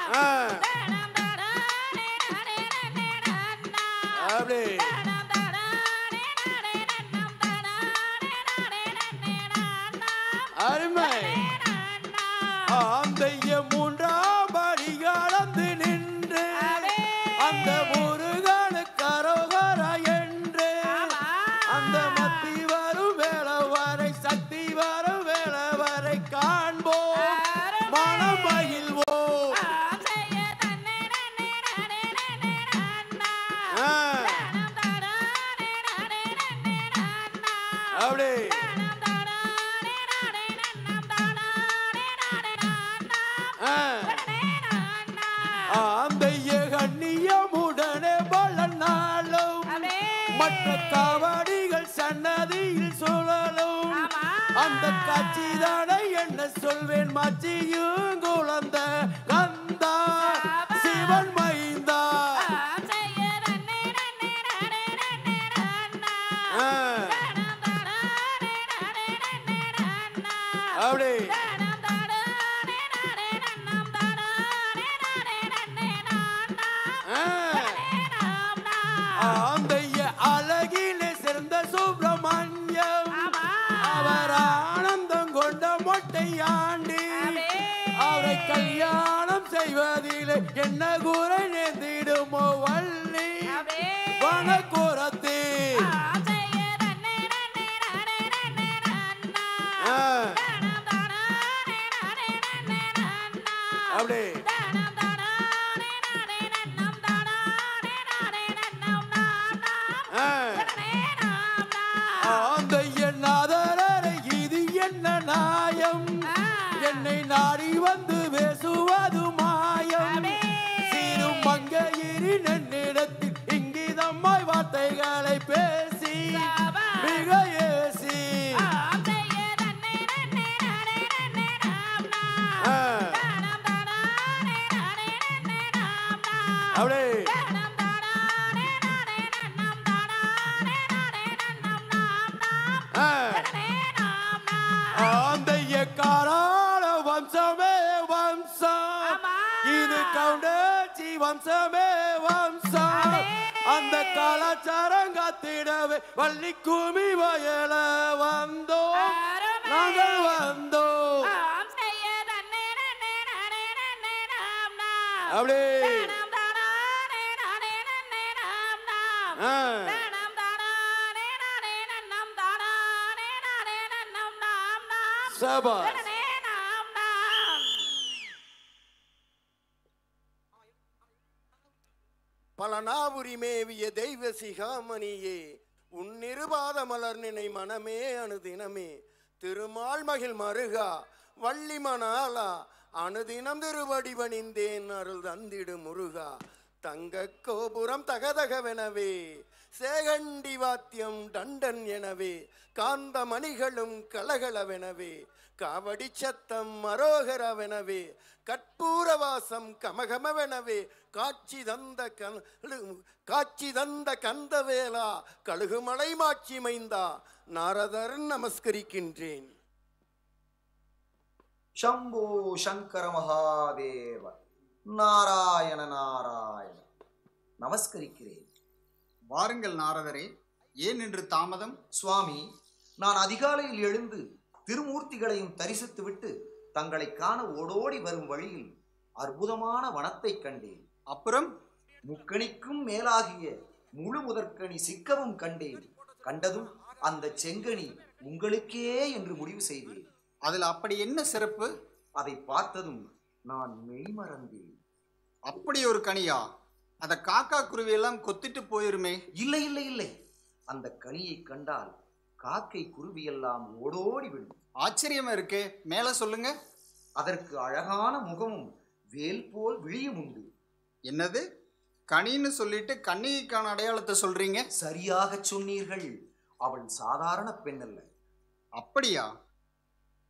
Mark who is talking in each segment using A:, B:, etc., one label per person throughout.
A: ஆ, அப்படி அருமை ஆந்தைய மூன்றாம் படி கடந்து நின்று அந்த முருகனுக்கு அரோகரா என்று அந்த மத்தி வரும் வேலை வரை சக்தி வரும் வேலை வரை காண்போம் மனம் மகிழ்வோம் ஆ, அப்படி ஆ, ஆந்தைய கண்ணியமுடனே பலனாலும் மற்ற காவடிகள் சன்னதியில் சுழலும் அந்த காட்சி தானே என்ன சொல்வேன் மச்சியும் குழந்த கந்தா சிவன் மைந்தா ஆ, அப்படி ஆ, ஆந்தைய அழகிலே சிறந்த சுப்பிரமணியம் அவர் ஆனந்தம் கொண்ட மொட்டையாண்டி அவரை கல்யாணம் செய்வதிலே என்ன குறை நேர்ந்திடுமோ வள்ளி வனக்குரத்தி ஆ, அப்படி ஆ, ஆந்தைய நாதரரை இது என்ன நாயம் என்னை நாடி வந்து பேசுவது மாயம் சிறு மங்கையிரி நன்னிடத்தில் இங்கிதம்மாய் வார்த்தைகளை பேசி மிக ஏசி ஆ, அப்படி ஆ, ஆந்தைய காராள வம்சமே வம்சம் இது கவுண்டச்சி வம்சமே வம்சம் அந்த கலாச்சாரம் காத்திடவே வள்ளி குமி வயல வந்தோம் நாங்கள் வந்தோம் அப்படி ஆ, சபாஷ்
B: பலனாபுரி மேவிய தெய்வ சிகாமணியே உன்னிருபாத மலர் நினை மனமே அனுதினமே திருமால் மகிழ் மருகா வள்ளி மணாலா அனுதினம் திருவடி பணிந்தேன் அருள் தந்திடு முருகா தங்க கோபுரம் தகதகவெனவே சேகண்டி வாத்தியம் டண்டன் எனவே காந்த மணிகளும் கலகலவெனவே காவடி சத்தம் மரோகரவெனவே கற்பூர வாசம் கமகமவெனவே காட்சி தந்த கண் காட்சி தந்த கந்தவேலா கழுகுமலை மாட்சி மைந்தா நாரதர் நமஸ்கரிக்கின்றேன்
C: ಶಂಭೋ ಶಂಕರ மகாதேவ நாராயண நாராயண நமஸ்கரிக்கிறேன்
D: வாருங்கள் நாரதரே ஏன் இன்று தாமதம்
C: சுவாமி நான் அதிகாலையில் எழுந்து திருமூர்த்திகளையும் தரிசித்துவிட்டு தங்களை காண ஓடோடி வரும் வழியில் அற்புதமான வனத்தைக் கண்டேன்
D: அப்புறம்
C: முக்கணிக்கும் மேலாகிய முழு முதற்கனி சிக்கவும் கண்டேன் கண்டதும் அந்த செங்கனி உங்களுக்கே என்று முடிவு செய்தேன்
D: அதில் அப்படி என்ன சிறப்பு
C: அதை பார்த்ததும் நான் மெய்மறந்தேன்
D: அப்படி ஒரு கனியா அத காக்கா குருவியெல்லாம் கொத்திட்டு போயிருமே
C: இல்லை இல்லை இல்லை அந்த கனியை கண்டால் காக்கை குருவியெல்லாம் ஓடோடி விடும்
D: ஆச்சரியமா இருக்கே மேல சொல்லுங்க
C: அதற்கு அழகான முகமும் வேல் போல் விழியும் உண்டு
D: என்னது கனின்னு சொல்லிட்டு கண்ணிகைக்கான அடையாளத்தை சொல்றீங்க
C: சரியாகச் சொன்னீர்கள் அவள் சாதாரண பெண் அல்ல
D: அப்படியா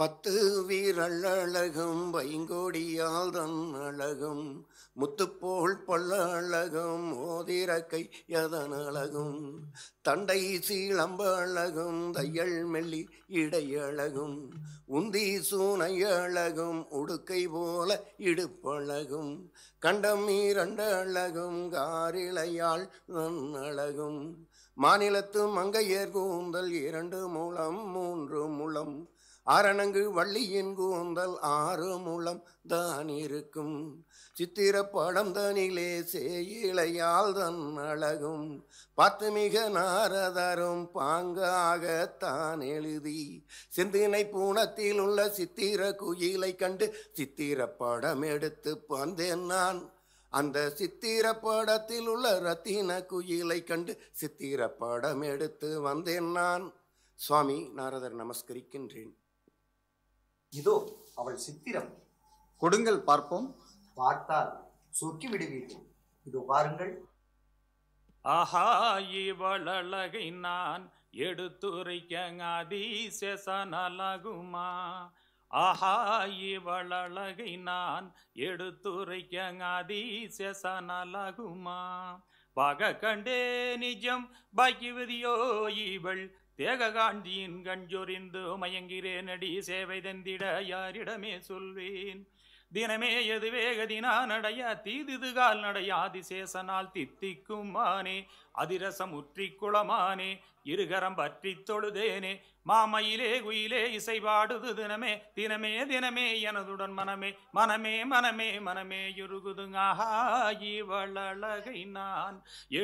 B: பத்து வீரல் அழகும் வைங்கோடியால் தன் அழகும் முத்துப்போல் பல்ல அழகும் மோதிரக்கை எதன் அழகும் தண்டை சீளம்ப அழகும் தையல் மெல்லி இடை அழகும் உந்தி சூனை அழகும் உடுக்கை போல இடுப்பழகும் கண்டம் இரண்டு அழகும் காரிளையாள் நன் அழகும் மாநிலத்து மங்கையர் கூந்தல் இரண்டு முழம் மூன்று முழம் அரணங்கு வள்ளியின் கூந்தல் ஆறு முழம் தான் இருக்கும் சித்திர படம் தனிலே சேயிலையால் தன் அழகும் பார்த்து மிக நாரதரும் பாங்காகத்தான் எழுதி சிந்தினை பூணத்தில் உள்ள சித்திர குயிலை கண்டு சித்திர படம் எடுத்து வந்தேன் நான் அந்த சித்திர படத்தில் உள்ள ரத்தின குயிலை கண்டு சித்திர படம் எடுத்து வந்தேன் நான் சுவாமி நாரதர் நமஸ்கரிக்கின்றேன்
C: இதோ அவள் சித்திரம்
D: கொடுங்கள் பார்ப்போம்
C: பார்த்தால் சொக்கி விடுவீர்கள் இதோ பாருங்கள்
E: ஆஹா இவளழகை நான் எடுத்துரைக்க அதிசேசனலகுமா ஆஹா இவளழகை நான் எடுத்துரைக்க அதிசேசனலகுமா பக கண்டே நிஜம் பாக்கியவதியோ இவள் தேக காண்டியின் கஞ்சொறிந்து மயங்கிறேனடி சேவை தந்திட யாரிடமே சொல்வேன் தினமே எது வேகதினா நடைய தீதிது கால் நடையாதிசேசனால் தித்திக்கும் மானே அதிரசம் உற்றி குளமானே இருகரம் பற்றி தொழுதேனே மாமையிலே குயிலே இசை பாடுது தினமே தினமே தினமே எனதுடன் மனமே மனமே மனமே மனமே யுருகுதுங்காஹா இவளழகை நான்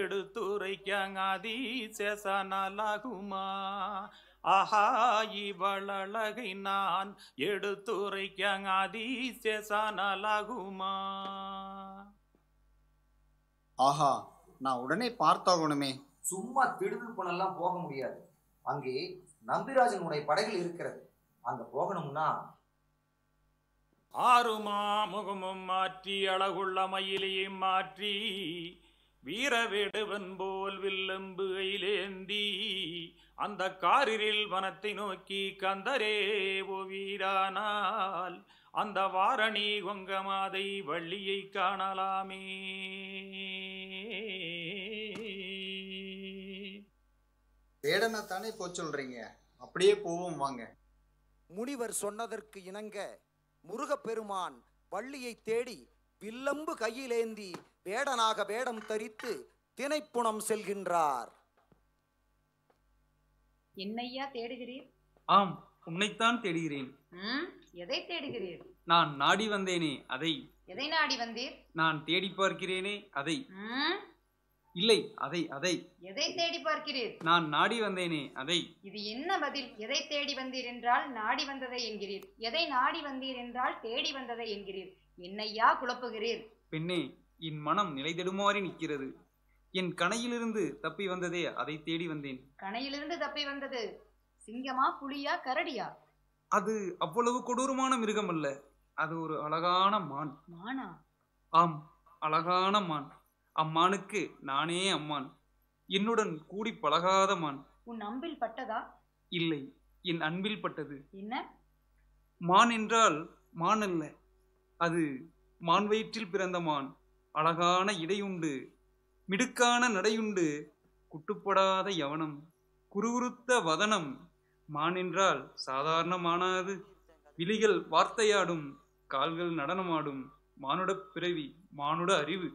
E: எடுத்துரைக்காதீசேசனாலாகுமா ஆஹா இவளழகை நான் எடுத்துரைக்காதீசேசனாலாகுமா
D: ஆஹா நான் உடனே பார்த்தாகணுமே
C: சும்மா திடுதில் பண்ணெல்லாம் போக முடியாது அங்கே நம்பிராஜனுடைய படகில் இருக்கிறது அங்க போகணும்னா
E: ஆறுமா முகமும் மாற்றி அழகுள்ள மயிலையும் மாற்றி வீரவேடுவன் போல் வில்லம்பு கையிலேந்தி அந்த காரிரில் வனத்தை நோக்கி கந்தரே ஓ வீரானால் அந்த வாரணி கொங்கமாதை வள்ளியை காணலாமே
D: வேடனை தானே போக சொல்றீங்க அப்படியே போவோம் வாங்க
F: முனிவர் சொன்னதற்கு இணங்க முருகப்பெருமான் வள்ளியை தேடி வில்லம்பு கையிலேந்தி வேடனாக வேடம் தரித்து தினைப்புணம் செல்கின்றார்
G: என்னையா தேடுகிறீர்
H: ஆம் உன்னைத்தான் தேடுகிறேன்
G: ம் எதை தேடுகிறீர்
H: நான் நாடி வந்தேனே அதை
G: எதை நாடி வந்தீர்
H: நான் தேடி பார்க்கிறேனே அதை
G: ம்
H: இல்லை அதை அதை
G: எதை தேடி பார்க்கிறீர்
H: நான் நாடி வந்தேனே அதை
G: இது என்ன பதில் எதை தேடி வந்தீர் என்றால் நாடி வந்ததை என்கிறீர் எதை நாடி வந்தீர் என்றால் தேடி வந்ததை என்கிறீர் என்னையா குழப்புகிறீர்
H: பெண்ணே என் மனம் நிலைதடுமாறி நிற்கிறது என் கணையிலிருந்து தப்பி வந்ததே அதை தேடி வந்தேன்
G: கணையிலிருந்து தப்பி வந்தது சிங்கமா புலியா கரடியா
H: அது அவ்வளவு கொடூரமான மிருகம் அல்ல அது ஒரு அழகான மான்
G: மானா
H: ஆம் அழகான மான் அம்மானுக்கு நானே அம்மான் என்னுடன் கூடி பழகாத மான்
G: உன் அம்பில் பட்டதா
H: இல்லை என் அன்பில் பட்டது
G: என்ன
H: மான் என்றால் மான் அல்ல அது மான் வயிற்றில் பிறந்த மான் அழகான இடையுண்டு மிடுக்கான நடையுண்டு குட்டுப்படாத யவனம் குறுகுறுத்த வதனம் மான் என்றால் சாதாரண மானாது விழிகள் வார்த்தையாடும் கால்கள் நடனமாடும் மானுட பிறவி மானுட அறிவு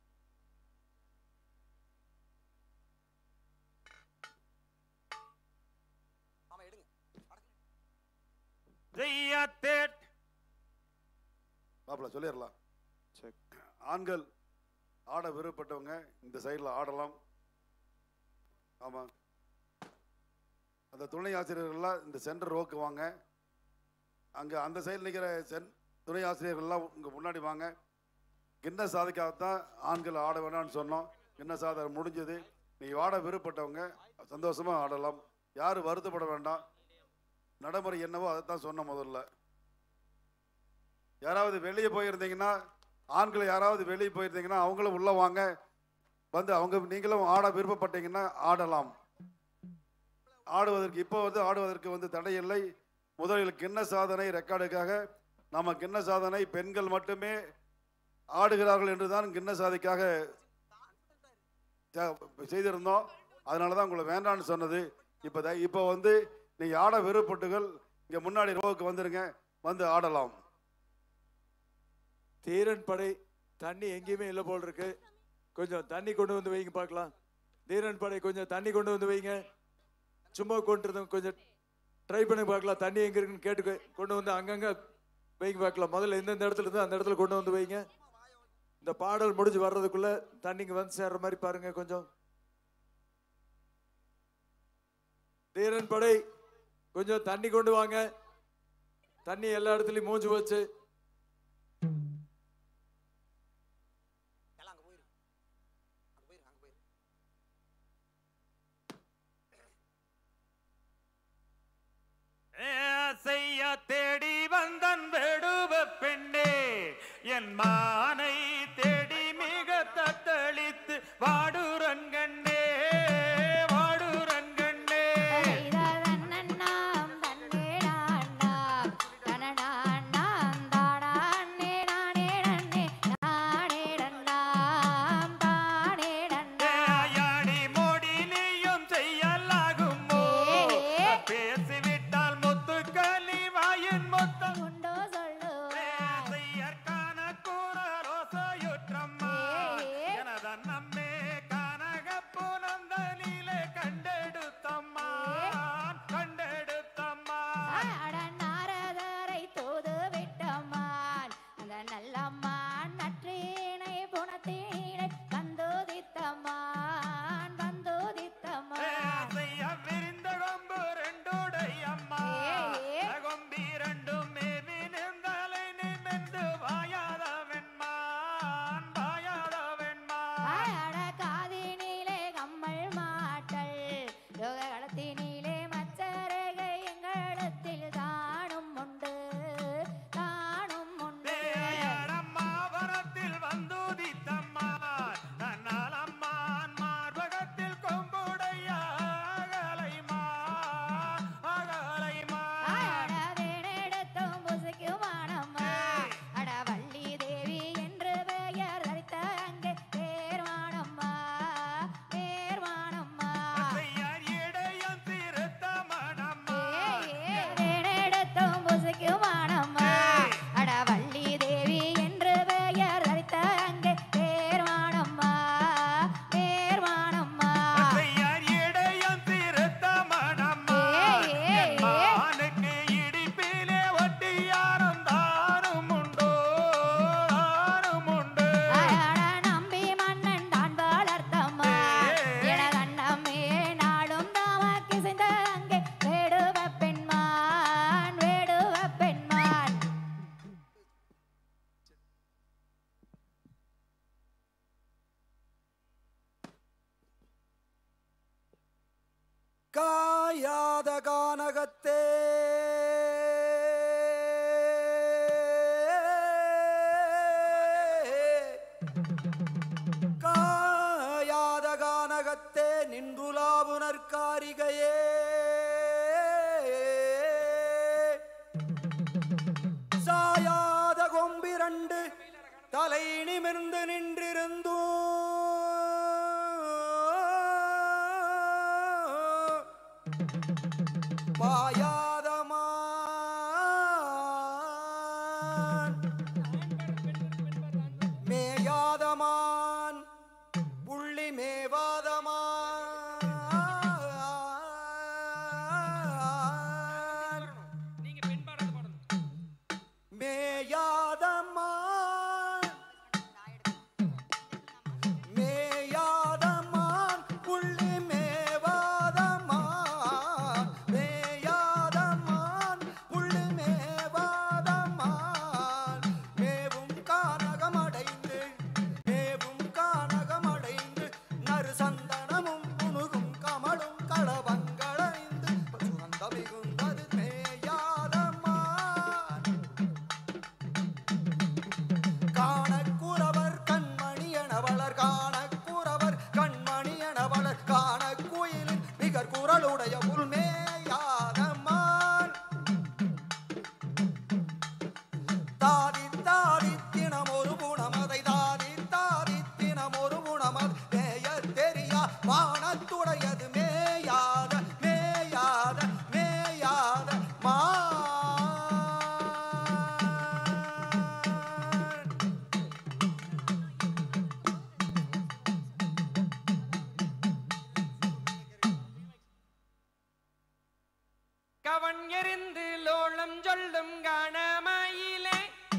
E: ஜெய்யத்தேட்
A: மாப்பிள்ள சொல்லிடலாம் ஆண்கள் ஆட விருப்பப்பட்டவங்க இந்த சைடில் ஆடலாம் ஆமாம் அந்த துணை ஆசிரியர்கள்லாம் இந்த சென்டர் ரோக்கு வாங்க அங்கே அந்த சைடில் நிற்கிற சென் துணை ஆசிரியர்கள்லாம் உங்க முன்னாடி வாங்க கிண்ண சாதிக்காகத்தான் ஆண்கள் ஆட வேணாம்னு சொன்னோம் கிண்ண சாதனை முடிஞ்சது நீங்கள் ஆட விருப்பப்பட்டவங்க சந்தோஷமாக ஆடலாம் யாரும் வருத்தப்பட வேண்டாம் நடைமுறை என்னவோ அதை தான் சொன்ன முதல்ல யாராவது வெளியே போயிருந்தீங்கன்னா ஆண்கள் யாராவது வெளியே போயிருந்தீங்கன்னா அவங்களும் உள்ள வாங்க வந்து அவங்க நீங்களும் ஆட விருப்பப்பட்டீங்கன்னா ஆடலாம் ஆடுவதற்கு இப்போ வந்து ஆடுவதற்கு வந்து தடை இல்லை முதலில் கிண்ண சாதனை ரெக்கார்டுக்காக நம்ம கிண்ண சாதனை பெண்கள் மட்டுமே ஆடுகிறார்கள் என்று தான் கிண்ண சாதிக்காக ச- செய்திருந்தோம் அதனால தான் உங்களை வேண்டான்னு சொன்னது இப்போ த- இப்போ வந்து நீங்கள் ஆட விருப்பட்டுகள் இங்கே முன்னாடி ரோவுக்கு வந்துருங்க வந்து ஆடலாம்
I: தீரன் படை தண்ணி எங்கேயுமே இல்லை போல் இருக்கு கொஞ்சம் தண்ணி கொண்டு வந்து வைங்க பார்க்கலாம் தீரன் படை கொஞ்சம் தண்ணி கொண்டு வந்து வைங்க சும்மா கொண்டு இருந்தோம் கொஞ்சம் ட்ரை பண்ணி பார்க்கலாம் தண்ணி எங்க இருக்குன்னு கேட்டு கொண்டு வந்து அங்கங்க வைங்க பார்க்கலாம் முதல்ல எந்தெந்த இடத்துல இருந்து அந்த இடத்துல கொண்டு வந்து வைங்க இந்த பாடல் முடிஞ்சு வர்றதுக்குள்ள தண்ணிங்க வந்து சேர்ற மாதிரி பாருங்க கொஞ்சம் தீரன் படை கொஞ்சம் தண்ணி கொண்டு வாங்க தண்ணி எல்லா இடத்துலயும் மூஞ்சி வச்சு
F: எல்லாம் அங்க போயிரு அங்க போயிரு அங்க போயிரு
E: செய்ய தேடி வந்தன் வெடுவ பெண்ணே என் மானை தேடி மிக தத்தளித்து வாடுரங்கண்ணே வாடுரங்கண்ணே யாடி மோடி நீயும் செய்யலாகுமோ பேசிவிட்டால் முத்துக்களி வாயின் மொத்தம் செய்யற்கான கூறலோசையுற்றம்மா எனதன்னம்மே கனகப்பு நந்தனிலே கண்டெடுத்தம்மா கண்டெடுத்தம்மா செய்ய விரிந்த கொம்பு ரெண்டுடையம்மா கொம்பி ரெண்டும் மேவி நின்றலை நிமிர்ந்து வாயாத வெண்மான் வாயாத வெண்மான்
J: களத்தினிலே மச்சரகை எங்களத்தில் தானும் உண்டு தானும் உண்டு
E: மாவரத்தில் வந்துதித்தம்மான் நன்னாலம்மான் மார்பகத்தில் கொம்புடைய அகலைமான் அகலைமான்
J: அடவேனெடுத்தும் புசிக்குமானம்மா அடவள்ளி தேவி என்று பெயர் தரித்த அங்கே பேர்வானம்மா பேர்வானம்மா
E: செய்யார் இடையம் திருத்தமணம்மா
J: வேனெடுத்தும் புசிக்குமானம்மா அடவள்ளி தேவி என்று பெயர் தரித்த அங்கே பேர்வானம்மா பேர்வானம்மா
E: செய்யார் இடையம் திருத்தமணம்மா என் மானுக்கு இடிப்பிலே ஒட்டியாரும் தானும் உண்டோ தானும் உண்டு
J: அட நம்பி மன்னன் தான் வளர்த்தம்மா எனதன்னமே நாடும் தாமக்கு சிந்த அங்கே வேடுவ பெண்மான் வேடுவ பெண்மான்
F: காயாத கானகத்தே காயாத கானகத்தே நின்றுலாவுனற்காரிகையே சாயாத கொம்பிரண்டு தலை நிமிர்ந்து நின்றிருந்தோம் பாயாதமான் மேயாதமான் புள்ளி மேவாதமான் மேயாதமான் மேயாதமான் புள்ளி மேவாதமான் மேயாதமான் குணமதை தாதி தாதி தினம் ஒரு குணமது மேய தெரியா வானத்துடையது மேயாத மேயாத மேயாத மா
K: கவன் எறிந்து லோளம் சொல்லும் கணமயிலே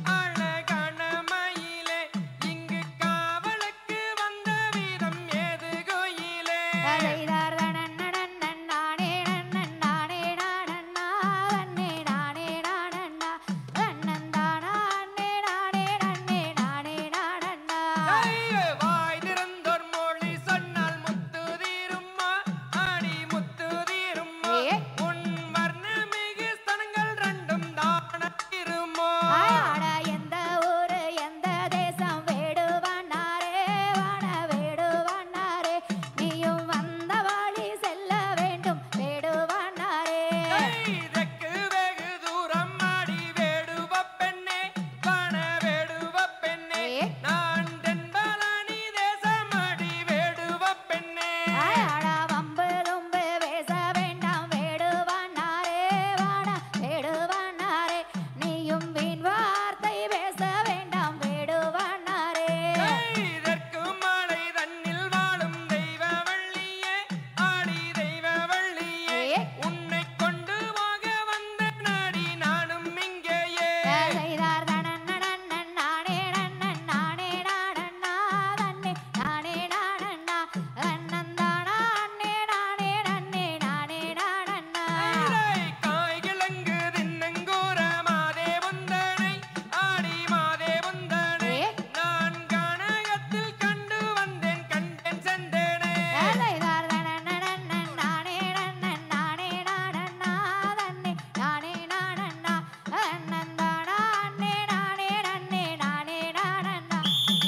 K: அழகணமயிலே இங்கு காவலுக்கு வந்த வீதம் ஏது கோயிலே
J: அதைதார் தனன்னனன் நானே நன்னன் நானே நானன்னா தன்னே நானே நானன்னா தன்னந்தானா அன்னே நானே நன்னே நானே நானன்னா
K: ஐயே, வாய் திறந்தோர் மொழி சொன்னால் முத்து தீரும்மா ஆடி முத்து தீரும்மா
J: ஏ.
K: உன் வர்ணமிகு ஸ்தனங்கள் ரெண்டும் தான இருமோ
J: ஆட எந்த ஊரு எந்த தேசம் வேடுவனாரே வான வேடுவனாரே நீயும் வந்த வழி செல்ல வேண்டும் வேடுவனாரே
K: இதற்கு வெகு தூரம் ஆடி வேடுவ பெண்ணே வன வேடுவ பெண்ணே
J: ஏ.
K: நான் தென்பழனி தேசம் ஆடி வேடுவ பெண்ணே
J: ஆட வம்பு தும்பு பேச வேண்டாம் வேடுவனாரே வான வேடுவனாரே நீயும் வீண் வார்த்தை பேச வேண்டாம் வேடுவனாரே
K: இதற்கு மாலை தன்னில் வாழும் தெய்வ வள்ளியே ஆடி தெய்வ வள்ளியே
J: ஏ.
K: உன்னை கொண்டு போக வந்த நாடி நானும் இங்கேயே
J: செய்தார் தனன்னனன் நானே நன்னன் நானே நானன்னா தன்னே நானே நானன்னா தன்னந்தானா அன்னே நானே நன்னே நானே நானன்னா
K: ஐலை காய் கிழங்கு தின்னங்கூர மாதே முந்தனை ஆடி மாதே முந்தனை
J: ஏ.
K: நான் கனகத்தில் கண்டு வந்தேன் கண்டேன் சென்றேனே
J: செய்தார் தனன்னனன் நானே நன்னன் நானே நானன்னா தன்னே நானே நானன்னா தன்னந்தானா அன்னே நானே நன்னே நானே நானன்னா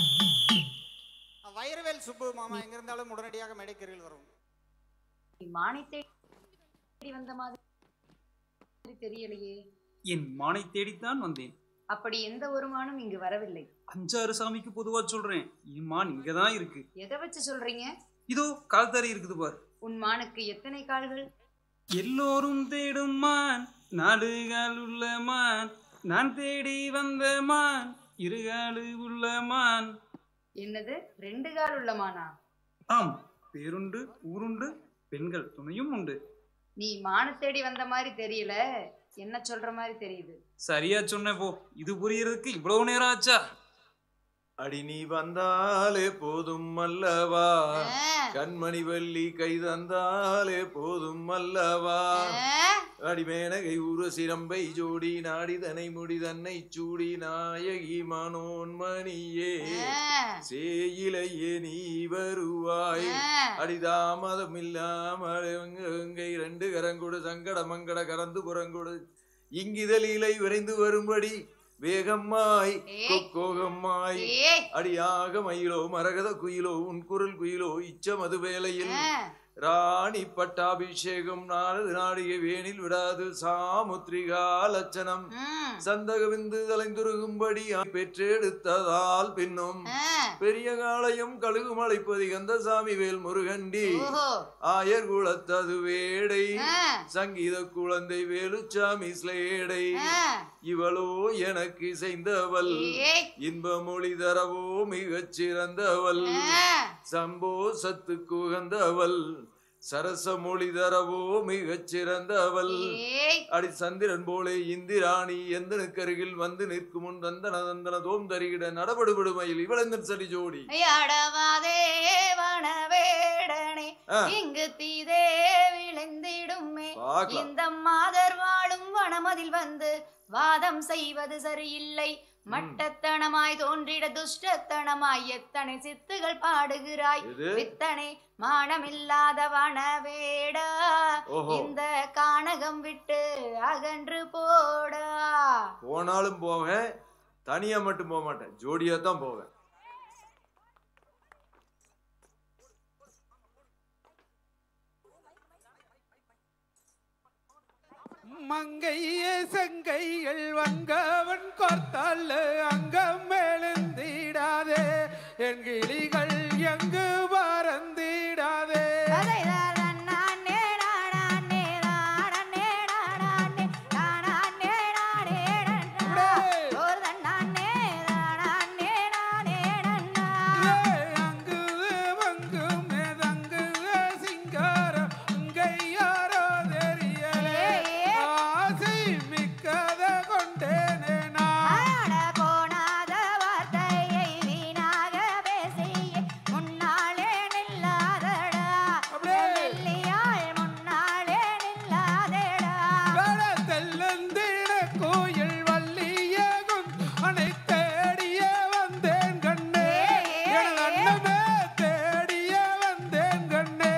D: வைரவேல் சுப்பு மாமா எங்க இருந்தாலும் உடனடியாக மேடைக்கரையில் வரும்
G: மானை தேடி வந்த மாதிரி தெரியலையே
H: என் மானை தேடித்தான் வந்தேன்
G: அப்படி எந்த ஒரு மானும் இங்கு வரவில்லை
H: அஞ்சாறு சாமிக்கு பொதுவா சொல்றேன் என் மான் இங்கதான் இருக்கு
G: எதை வச்சு சொல்றீங்க
H: இதோ கால் தரை இருக்குது பார்
G: உன் மானுக்கு எத்தனை கால்கள்
H: எல்லோரும் தேடும் மான் நாலு கால் உள்ள மான் நான் தேடி வந்த மான் இருகாலு உள்ள மான்
G: என்னது ரெண்டு கால் உள்ள மானா
H: ஆம் பேருண்டு ஊருண்டு பெண்கள் துணையும் உண்டு
G: நீ மான தேடி வந்த மாதிரி தெரியல என்ன சொல்ற மாதிரி தெரியுது
H: சரியா சொன்ன போ இது புரியறதுக்கு இவ்வளவு நேரம் ஆச்சா
L: அடி நீ வந்தாலே போதும் அல்லவா
G: ஆ,
L: கண்மணி வள்ளி கை தந்தாலே போதும் அல்லவா
G: ஆ,
L: அடிமேனகை உரு சிரம்பை ஜோடி நாடிதனை முடி தன்னை சூடி நாயகி மனோன்மணியே
G: ஆ,
L: சேயிலையே நீ வருவாய்
G: ஆ.
L: அடிதாமதம் இல்லாமல் எங்கை ரெண்டு கரங்கொடு சங்கட மங்கட கறந்து புறங்கொடு இங்கிதலீலை விரைந்து வரும்படி வேகம்மாய்
G: ஏய்.
L: கொக்கோகம்மாய்
G: ஏய்,
L: அடியாக மயிலோ மரகத குயிலோ உன் குரல் குயிலோ இச்ச மது வேலையில்
G: ஆ,
L: ராணி பட்டாபிஷேகம் நாடு நாடிய வேனில் விடாது சாமுத்ரிகா லட்சணம்
G: ம்,
L: சந்தகவிந்து தலைந்துருகும்படி பெற்றெடுத்ததால் பின்னும்
G: ஆ,
L: பெரிய காளையும் கழுகு மலைப்பதி கந்தசாமி வேல் முருகண்டி
G: ஓஹோ
L: ஆயர் குலத்தது வேடை
G: ஆ,
L: சங்கீத குழந்தை வேலுச்சாமி ஸ்லேடை
G: ஆ,
L: இவளோ எனக்கு இசைந்தவள்
G: ஏய்,
L: இன்ப மொழி தரவோ மிகச் சிறந்தவள்
G: ஆ,
L: சம்போ சத்துக்கு உகந்தவள் சரச மொழி தரவோ மிகச் சிறந்தவள்
G: ஏய்,
L: அடி சந்திரன் போலே இந்திராணி எந்தனுக்கு அருகில் வந்து நிற்கும் முன் தந்தன தந்தன தோம் தருகிட நடபடுபடுமையில் இவளந்தன் சரி ஜோடி
J: ஐயாடவாதே வனவேடனே
L: ஆ.
J: இங்கு தீதே விளைந்திடுமே
L: பார்க்கலாம்.
J: இந்த மாதர் வாழும் வனமதில் வந்து வாதம் செய்வது சரியில்லை மட்டத்தனமாய் தோன்றிட துஷ்டத்தனமாய் எத்தனை சித்துகள் பாடுகிறாய்
L: எது?
J: வித்தனை மானமில்லாத வனவேடா
L: ஓஹோ.
J: இந்த கானகம் விட்டு அகன்று போடா
L: போனாலும் போவேன் தனியா மட்டும் போக மாட்டேன் ஜோடியா தான் போவேன்
H: மங்கையே செங்கைகள் வங்கவன் கோர்த்தால் அங்கம் எழுந்திடாதே என் கிளிகள் எங்கு பறந்திடாதே அங்கு வங்கும் மேதங்கு சிங்காரம் அங்கையாரோ தெரியலே ஆசை மிக்கத கொண்டேனே நான் தெல்லந்தின கோயில் வள்ளியகும் அனை தேடிய வந்தேன் கண்ணே எனது அண்ணமே தேடிய வந்தேன் கண்ணே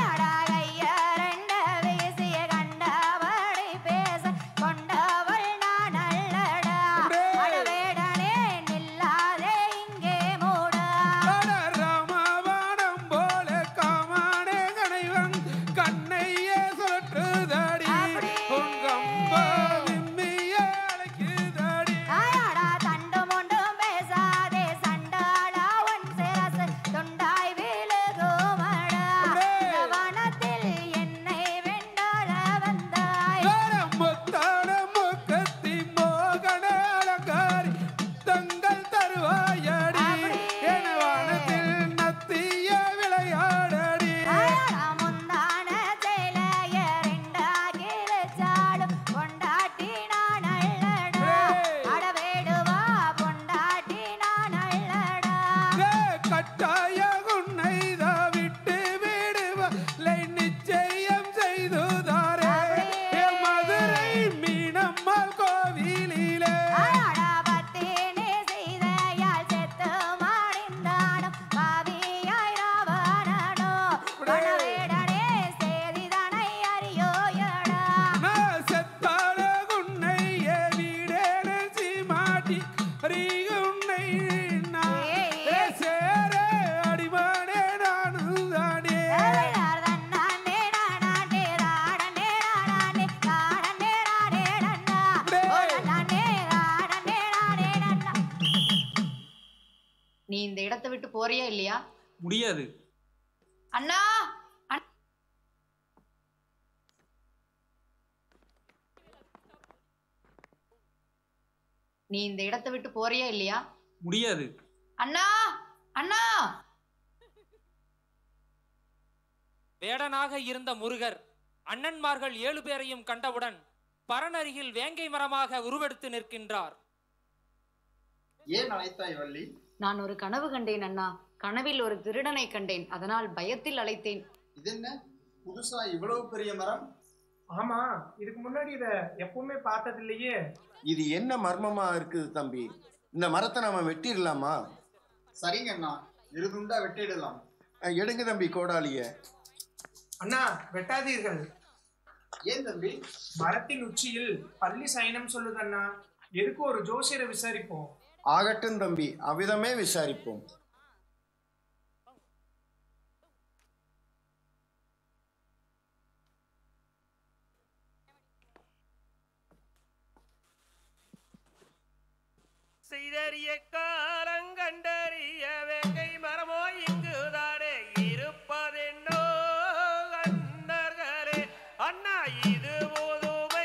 H: ராமவானம் போல காமானே கணைவன் கண்ணையே சுழற்றுதடி உன் கம்பா விம்மிய அழைக்குதடி முத்தான முக்கத்தி மோகன அலங்காரி தங்கள் தருவாயடி என வானத்தில் நத்திய விளையாடடி கட்டாய உன்னைதா விட்டு விடுவலை நிச்சயம் செய்துதாரே என் மதுரை மீனம்மாள் கோவிலிலே நான் செத்தால உன்னையே வீடேனே சீமாட்டி உன்னை நான் சேர அடிமானே நானும் தானே
G: நீ இந்த இடத்தை விட்டு போறியா இல்லையா
H: முடியாது
G: அண்ணா அண்ணா! நீ இந்த இடத்தை விட்டு போறியா இல்லையா
H: முடியாது
G: அண்ணா அண்ணா
K: வேடனாக இருந்த முருகர் அண்ணன்மார்கள் ஏழு பேரையும் கண்டவுடன் பரனருகில் வேங்கை மரமாக உருவெடுத்து நிற்கின்றார்
D: ஏன் அழைத்தாய் வள்ளி
G: நான் ஒரு கனவு கண்டேன் அண்ணா கனவில் ஒரு திருடனை கண்டேன் அதனால் பயத்தில் அழைத்தேன்
D: இது என்ன புதுசா இவ்வளவு பெரிய மரம்
M: ஆமா இதுக்கு முன்னாடி இத எப்பவுமே பார்த்தது இல்லையே
B: இது என்ன மர்மமா இருக்குது தம்பி இந்த மரத்தை நாம வெட்டிடலாமா
D: சரிங்க அண்ணா இருதுண்டா வெட்டிடலாம்
B: அஹ், எடுங்க தம்பி கோடாலிய
M: அண்ணா வெட்டாதீர்கள்
D: ஏன் தம்பி
M: மரத்தின் உச்சியில் பள்ளி சயனம் சொல்லுது அண்ணா எதுக்கு ஒரு ஜோசியரை விசாரிப்போம்
B: ஆகட்டும் தம்பி அவ்விதமே விசாரிப்போம்
K: செய்தறிய காலங்கண்டறிய வேங்கை மரமோ இங்குதானே இருப்பதென்னோ அண்ணர்களே அண்ணா இது போதுமை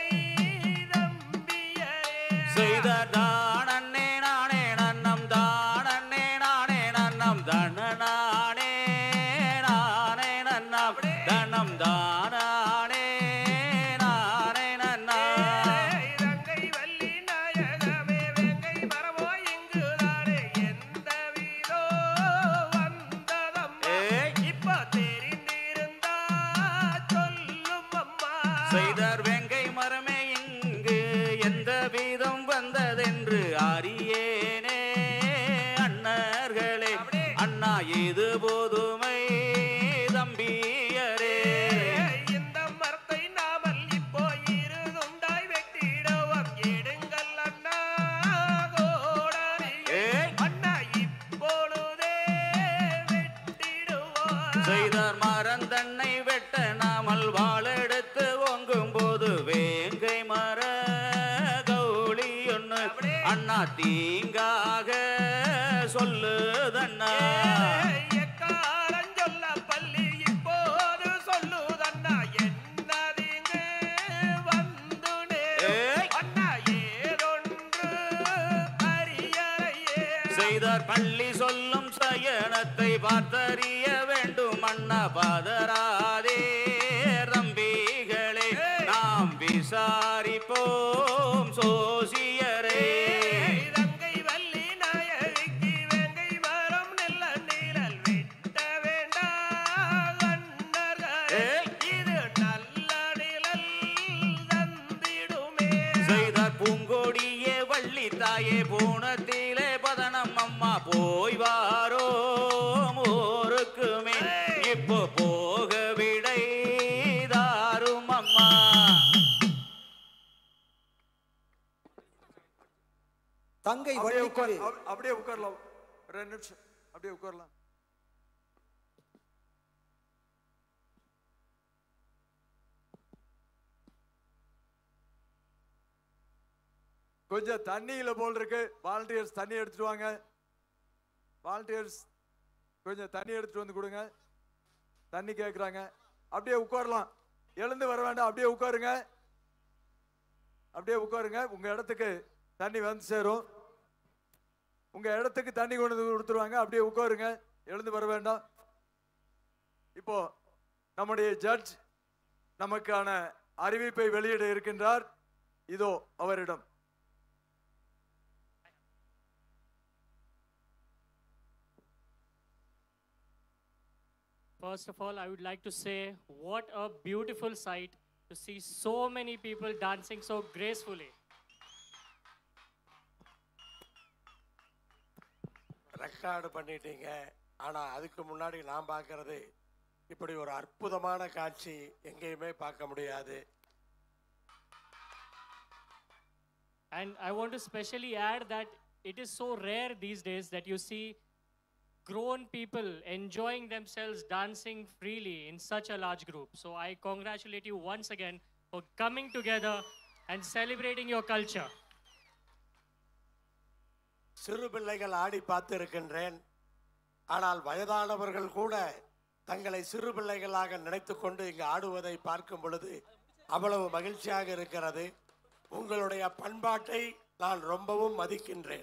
N: செய்த தானே நானே நன்னம் தானே நானே நன்னம் தன நானே நானே நன்னம் தனம் தானே நானே நன்னா
K: இலங்கை வள்ளி நாயகமே வேங்கை மரமோ இங்குதானே எந்த வீதோ வந்ததம்மா இப்ப தெரிந்திருந்தா சொல்லும் அம்மா
N: செய்தார் வெங்கை மரமே இங்கு எந்த வீதம் வந்ததென்று அறியேனே அண்ணர்களே அண்ணா இது போதுமை தம்பியரே
K: இந்த மரத்தை நாமல் இப்போ இருதுண்டாய் வெட்டிடுவோம் எடுங்கள் அண்ணா கோடாரியே அண்ணா இப்பொழுதே வெட்டிடுவோம்
N: செய்தார் மரந்தன்னை வெட்ட நாமல் வாழெடுத்து ஓங்கும் போது வேங்கை தீங்காக சொல்லுதண்ணா
O: எக்காலஞ்சொல்ல பள்ளி இப்போது சொல்லுதண்ணா என்னதிங்கு வந்துனே அண்ணா ஏதொன்று அறியறையே
N: செய்தார் பள்ளி சொல்லும் சயனத்தை பார்த்தறிய வேண்டும் அண்ணா பாதராதே தம்பிகளே நாம் விசாரிப்போம் சோசியரே
O: இலங்கை வள்ளி நாயகிக்கு வேங்கை மரம் நெல்ல நீழல் வெட்ட வேண்டாம் அண்ணர்களே இது நல்ல நிழல் தந்திடுமே
N: செய்தார் பூங்கொடியே வள்ளி தாயே பூனத்திலே பதனம் அம்மா போய் வாரோ ஊருக்குமே இப்போ போக விடை தாரும் அம்மா
I: தங்கை அப்படியே உட்கார் அப்- அப்படியே உட்காரலாம் ஒரு ரெண்டு நிமிஷம் அப்படியே உட்காரலாம் கொஞ்சம் தண்ணியில போல் இருக்கு வாலண்டியர்ஸ் தண்ணி எடுத்துட்டு வாங்க வாலண்டியர்ஸ் கொஞ்சம் தண்ணி எடுத்துட்டு வந்து கொடுங்க தண்ணி கேட்குறாங்க அப்படியே உட்காரலாம் எழுந்து வர வேண்டாம் அப்படியே உட்காருங்க அப்படியே உட்காருங்க உங்க இடத்துக்கு தண்ணி வந்து சேரும் உங்க இடத்துக்கு தண்ணி கொண்டு வந்து கொடுத்துருவாங்க அப்படியே உட்காருங்க எழுந்து வர வேண்டாம் இப்போ நம்முடைய ஜட்ஜ் நமக்கான அறிவிப்பை வெளியிட இருக்கின்றார் இதோ அவரிடம்
P: First of all, I would like to say what a beautiful sight to see so many people dancing so gracefully.
O: Record பண்ணிட்டீங்க ஆனா அதுக்கு முன்னாடி நான் பார்க்கறது இப்படி ஒரு அற்புதமான காட்சி எங்கேயுமே பார்க்க முடியாது
P: And I want to specially add that it is so rare these days that you see grown people enjoying themselves dancing freely in such a large group. So I congratulate you once again for coming together and celebrating your culture.
O: சிறு பிள்ளைகள் ஆடி பார்த்து இருக்கின்றேன் ஆனால் வயதானவர்கள் கூட தங்களை சிறு பிள்ளைகளாக நினைத்துக் கொண்டு இங்கு ஆடுவதை பார்க்கும் பொழுது அவ்வளவு மகிழ்ச்சியாக இருக்கிறது உங்களுடைய பண்பாட்டை நான் ரொம்பவும் மதிக்கின்றேன்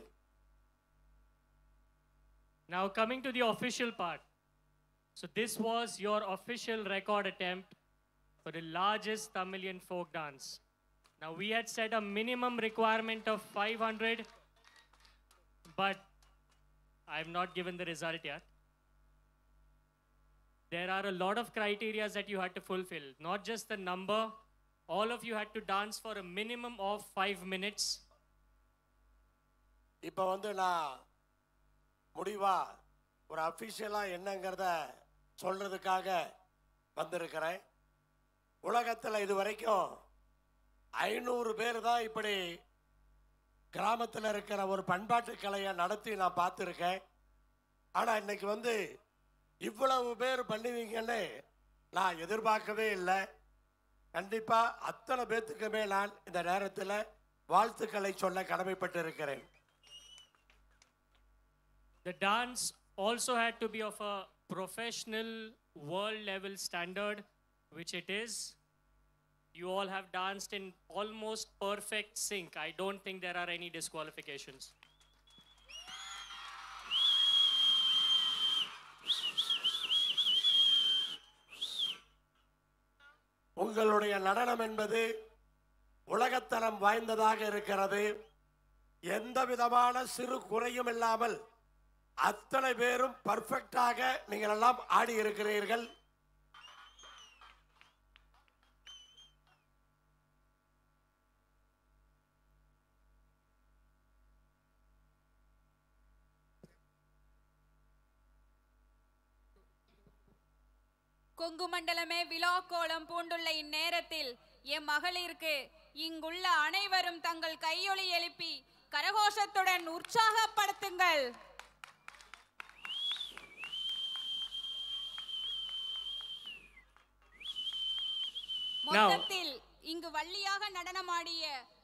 P: Now, coming to the official part. So, this was your official record attempt for the largest Tamilian folk dance. Now, we had set a minimum requirement of 500, but I have not given the result yet. There are a lot of criteria that you had to fulfill, not just the number. All of you had to dance for a minimum of five minutes.
O: இப்போ வந்து நான் முடிவா ஒரு அஃபிஷியலாக என்னங்கிறத சொல்றதுக்காக வந்திருக்கிறேன் உலகத்தில் இது வரைக்கும் ஐநூறு பேர் தான் இப்படி கிராமத்தில் இருக்கிற ஒரு பண்பாட்டு கலையை நடத்தி நான் பார்த்துருக்கேன் ஆனால் இன்னைக்கு வந்து இவ்வளவு பேர் பண்ணுவீங்கன்னு நான் எதிர்பார்க்கவே இல்லை கண்டிப்பாக அத்தனை பேர்த்துக்குமே நான் இந்த நேரத்தில் வாழ்த்துக்களை சொல்ல கடமைப்பட்டு இருக்கிறேன்
P: The dance also had to be of a professional world level standard, which it is. You all have danced in almost perfect sync. I don't think there are any disqualifications.
O: உங்களுடைய நடனம் என்பது உலகத்தரம் வாய்ந்ததாக இருக்கிறது எந்த விதமான சிறு குறையும் இல்லாமல் அத்தனை பேரும் பர்ஃபெக்டாக நீங்கள் எல்லாம் ஆடி இருக்கிறீர்கள்
Q: கொங்கு மண்டலமே விழா கோலம் பூண்டுள்ள இந்நேரத்தில் எம் மகளிருக்கு இங்குள்ள அனைவரும் தங்கள் கையொலி எழுப்பி கரகோஷத்துடன் உற்சாகப்படுத்துங்கள் மொத்தத்தில் இங்கு வள்ளியாக நடனமாடிய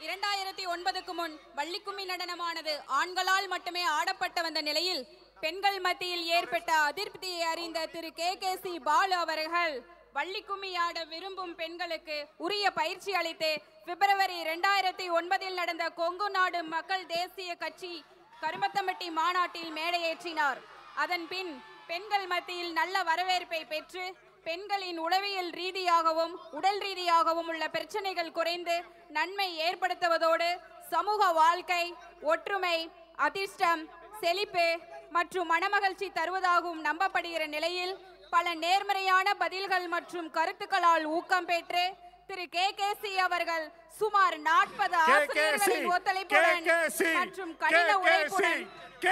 Q: இரண்டாயிரத்தி ஒன்பதுக்கு முன் வள்ளிக்கும்மி நடனமானது ஆண்களால் மட்டுமே ஆடப்பட்டு வந்த நிலையில் பெண்கள் மத்தியில் ஏற்பட்ட அதிருப்தியை அறிந்த Thiru K K C Balu அவர்கள் வள்ளிக்கும்மி ஆட விரும்பும் பெண்களுக்கு உரிய பயிற்சி அளித்து பிப்ரவரி இரண்டாயிரத்தி ஒன்பதில் நடந்த கொங்கு நாடு மக்கள் தேசிய கட்சி கருமத்தம்பட்டி மாநாட்டில் மேடையேற்றினார் அதன் பின் பெண்கள் மத்தியில் நல்ல வரவேற்பை பெற்று பெண்களின் உளவியல் ரீதியாகவும் உடல் ரீதியாகவும் உள்ள பிரச்சனைகள் குறைந்து நன்மை ஏற்படுத்துவதோடு சமூக வாழ்க்கை ஒற்றுமை அதிர்ஷ்டம் செழிப்பு மற்றும் மனமகிழ்ச்சி தருவதாகவும் நம்பப்படுகிற நிலையில் பல நேர்மறையான பதில்கள் மற்றும் கருத்துக்களால் ஊக்கம் பெற்று திரு கே கே சி அவர்கள் சுமார் நாற்பது ஆசிரியர்களின் ஒத்துழைப்புடன் மற்றும் கடின உழைப்புடன்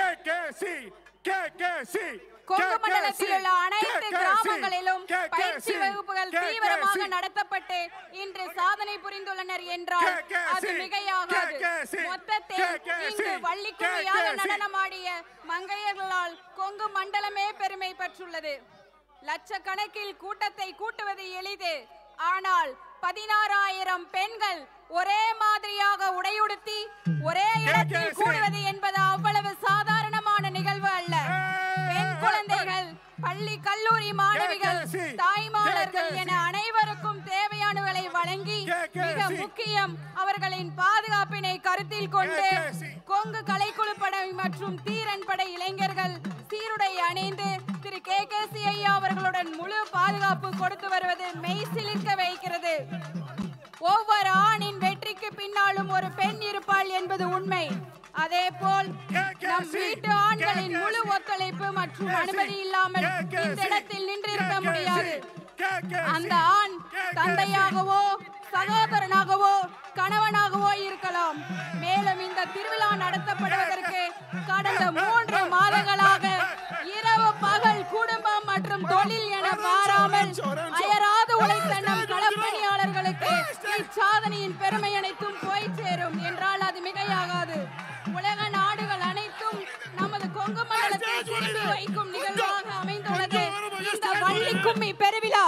Q: கொங்கு மண்டலத்தில் உள்ள அனைத்து கிராமங்களிலும் பயிற்சி வகுப்புகள் தீவிரமாக நடத்தப்பட்டு இன்று சாதனை புரிந்துள்ளனர் என்றால் அது மிகையாகாது மொத்தத்தில் இங்கு வள்ளிக்கும்மியாக நடனமாடிய மங்கையர்களால் கொங்கு மண்டலமே பெருமை பெற்றுள்ளது லட்சக்கணக்கில் கூட்டத்தை கூட்டுவது எளிது ஆனால் பதினாறாயிரம் பெண்கள் ஒரே மாதிரியாக உடையுடுத்தி ஒரே இடத்தில் கூடுவது என்பது அவ்வளவு சாதாரணமான நிகழ்வு அல்ல பெண் குழந்தைகள் பள்ளி கல்லூரி மாணவிகள் தாய்மார்களர்கள் என அனைவருக்கும் தேவையானவர்களை வழங்கி மிக முக்கியம் அவர்களின் பாதுகாப்பினை கருத்தில் கொண்டு கொங்கு கலைக்குழு படை மற்றும் தீரன் படை இளைஞர்கள் சீருடை அணிந்து திரு கே கே சி ஐயா அவர்களுடன் முழு பாதுகாப்பு கொடுத்து வருவது மெய் சிலிர்க்க வைக்கிறது ஒவ்வொரு ஆணின் வெற்றிக்கு பின்னாலும் ஒரு பெண் இருப்பாள் என்பது உண்மை அதே போல் நம் வீட்டு ஆண்களின் முழு ஒத்துழைப்பு மற்றும் அனுமதி இல்லாமல் இந்த இடத்தில் நின்றிருக்க முடியாது அந்த ஆண் தந்தையாகவோ சகோதரனாகவோ கணவனாகவோ இருக்கலாம் மேலும் இந்த திருவிழா நடத்தப்படுவதற்கு கடந்த மூன்று மாதங்களாக இரவு பகல் குடும்பம் மற்றும் தொழில் என பாராமல் அயராது உழைத்த நம் களப்பணியாளர்களுக்கு இச்சாதனையின் பெருமை அனைத்தும் போய் சேரும் என்றால் அது மிகையாகாது உலக நாடுகள் அனைத்தும் நமது கொங்கு மண்டலத்தை குறித்து வைக்கும் நிகழ்வாக அமைந்துள்ளது இந்த வள்ளி கும்மி பெருவிழா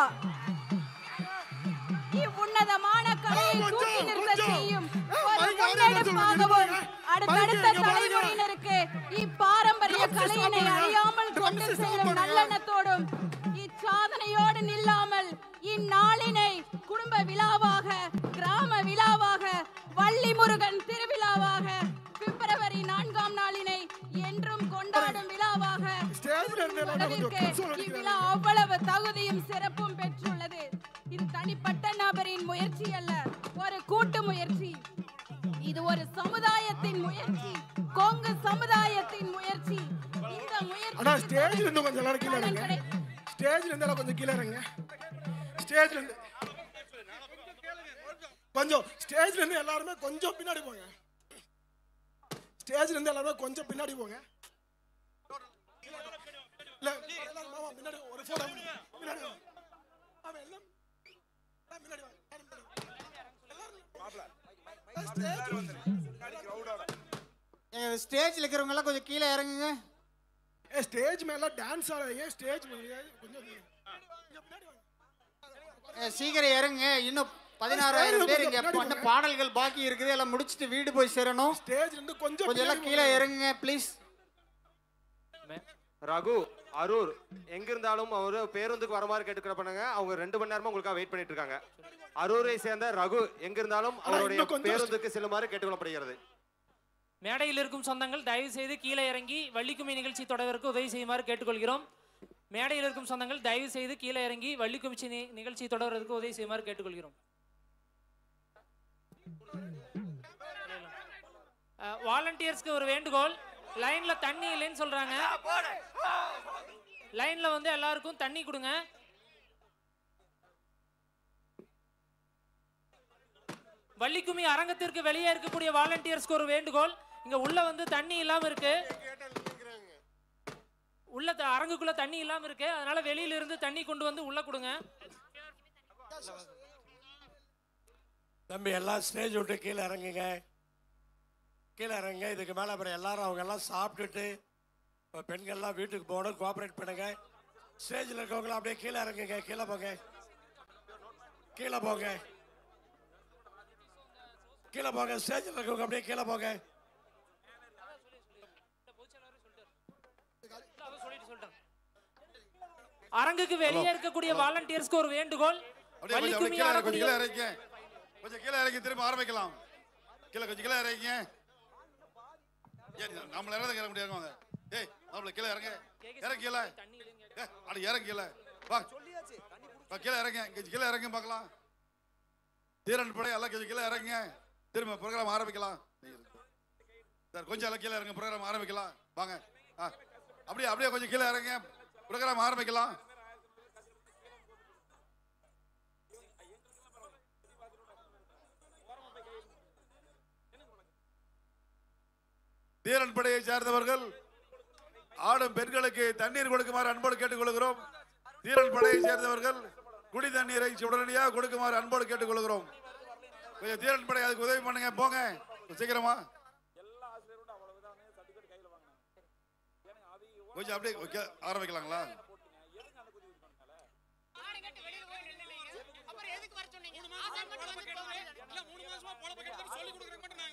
Q: இவ்வுன்னதமான கலையை தூக்கி நிறுத்த செய்யும் ஒரு முன்னெடுப்பாகவும் அடுத்தடுத்த தலைமுறையினருக்கு இப்பாரம்பரிய கலையினை அழியாமல் கொண்டு செல்லும் நல்லெண்ணத்தோடும் இச்சாதனையோடு நில்லாமல் இந்நாளினை குடும்ப விழாவாக கிராம விழாவாக வள்ளி முருகன் திருவிழாவாக பிப்ரவரி நான்காம் நாளினை என்றும் கொண்டாடும் விழாவாக கொண்டதற்கு இவ்விழா அவ்வளவு தகுதியும் சிறப்பும் பெற்றுள்ளது இது தனிப்பட்ட நபரின் முயற்சி அல்ல ஒரு கூட்டு முயற்சி இது ஒரு சமுதாயத்தின் முயற்சி கொங்கு சமுதாயத்தின் முயற்சி இந்த
O: அண்ணா
Q: முயற்சி
O: ஸ்டேஜ்ல இருந்து கொஞ்சம் எல்லாரும் கீழே இறங்க ஸ்டேஜ்ல இருந்து எல்லாம் கொஞ்சம் கீழே இறங்க ஸ்டேஜ்ல இருந்து கொஞ்சம் ஸ்டேஜ்ல இருந்து எல்லாருமே கொஞ்சம் பின்னாடி போங்க ஸ்டேஜ்ல இருந்து எல்லாருமே கொஞ்சம் பின்னாடி போங்க இல்ல எல்லாரும் மாமா பின்னாடி ஒரு போட்டோ பின்னாடி வாங்க. ஆமா, எல்லாம் எல்லாம் பின்னாடி வாங்க. எல்லாரும் பின்னாடி வாங்க. எல்லாரும் ஸ்டேஜ் வந்து
D: ஸ்டேஜில் இருக்கிறவங்க எல்லாம் கொஞ்சம் கீழே இறங்குங்க
O: ஏ ஸ்டேஜ் மேல டான்ஸ் ஆடாதீங்க ஸ்டேஜ் கொஞ்சம்
D: ஏ, சீக்கிரம் இறங்குங்க இன்னும் பதினாறாயிரம் பேர் இங்க பண்ண பாடல்கள் பாக்கி இருக்குது எல்லாம் முடிச்சிட்டு வீடு போய் சேரணும்
O: ஸ்டேஜ் இருந்து கொஞ்சம்
D: கொஞ்சம் எல்லாம் கீழே இறங்குங்க ப்ளீஸ்
R: ரகு அரூர் எங்க இருந்தாலும் அவரு பேருந்துக்கு வர மாதிரி கேட்டுக்கிற பண்ணுங்க அவங்க ரெண்டு மணி நேரமா உங்களுக்காக வெயிட் பண்ணிட்டு இருக்காங்க அரூரை சேர்ந்த ரகு எங்க இருந்தாலும் அவருடைய
K: இன்னும் கொஞ்சம்
R: பேருந்துக்கு செல்லுமாறு கேட்டுக்கொள்ளப்படுகிறது
K: மேடையில் இருக்கும் சொந்தங்கள் தயவு செய்து கீழே இறங்கி வள்ளிக்கும்மி நிகழ்ச்சி தொடர்வதற்கு உதவி செய்யுமாறு கேட்டுக்கொள்கிறோம் மேடையில் இருக்கும் சொந்தங்கள் தயவு செய்து கீழே இறங்கி வள்ளிக்குமிச்சி நி- நிகழ்ச்சி தொடர்வதற்கு உதவி செய்யுமாறு கேட்டுக்கொள்கிறோம் வாலண்டியர்ஸ்க்கு ஒரு வேண்டுகோள் லைன்ல தண்ணி இல்லைன்னு சொல்றாங்க லைன்ல வந்து எல்லாருக்கும் தண்ணி கொடுங்க வள்ளிக்கும்மி அரங்கத்திற்கு வெளியே இருக்கக்கூடிய வாலண்டியர்ஸ்க்கு ஒரு வேண்டுகோள் இங்க உள்ள வந்து தண்ணி இல்லாம இருக்கு உள்ள த- அரங்குக்குள்ள தண்ணி இல்லாம இருக்கு அதனால வெளியில இருந்து தண்ணி கொண்டு வந்து உள்ள கொடுங்க
O: தம்பி எல்லாம் ஸ்டேஜ் விட்டு கீழே இறங்குங்க கீழே இறங்குங்க இதுக்கு மேலே அப்புறம் எல்லாரும் அவங்க எல்லாம் சாப்பிட்டுட்டு இப்போ பெண்கள்லாம் வீட்டுக்கு போகணும் கோஆப்ரேட் பண்ணுங்க ஸ்டேஜில் இருக்கவங்களாம் அப்படியே கீழே இறங்குங்க கீழே போங்க கீழே போங்க கீழே போங்க ஸ்டேஜில் இருக்கவங்க அப்படியே கீழே போங்க
K: அரங்குக்கு வெளியே இருக்கக்கூடிய வாலண்டியர்ஸ்க்கு ஒரு வேண்டுகோள்
A: அப்படியே கொஞ்சம்
K: வள்ளிக்கும்மி
A: அப்படியே கீழே கொஞ்சம்
K: ஆடக்கூடிய
A: கீழே இறங்கிங்க கொஞ்சம் கீழே இறங்கி திரும்ப ஆரம்பிக்கலாம் கீழே கொஞ்சம் கீழே இறங்கிங்க ஏன் நம்மள இறங்க இறங்க முடியாது வாங்க ஏய் நம்மள கீழே இறங்க இறங்க கீழே ஏ அட இறங்க கீழே வா வா கீழே இறங்க கொஞ்சம் கீழே இறங்க பார்க்கலாம் தீரன் படை எல்லாம் கொஞ்சம் கீழே இறங்க திரும்ப ப்ரோக்ராம் ஆரம்பிக்கலாம் சார் கொஞ்சம் எல்லாம் கீழே இறங்க ப்ரோக்ராம் ஆரம்பிக்கலாம் வாங்க ஆ அப்படியே அப்படியே கொஞ்சம் கீழே இறங்க ப்ரோக்ராம் ஆரம்பிக்கலாம் தீரன் படையை சேர்ந்தவர்கள் ஆடும் பெண்களுக்கு தண்ணீர் கொடுக்குமாறு அன்போடு கேட்டுக்கொள்கிறோம் தீரன் படையை சேர்ந்தவர்கள் குடி தண்ணீரை உடனடியாக கொடுக்குமாறு அன்போடு கேட்டுக்கொள்கிறோம் கொஞ்சம் தீரன் படை அதுக்கு உதவி பண்ணுங்க போங்க கொஞ்சம் சீக்கிரமா கொஞ்சம் அப்படியே ஓகே, ஆரம்பிக்கலாங்களா
S: அப்புறம் எதுக்கு வர சொன்னீங்க ஆசான் மட்டும் வந்து போங்க. இல்ல மூணு மாசமா பொழப்பு கெடுத்துட்டு சொல்லி கொடுக்குறேன் மட்டும் நாங்க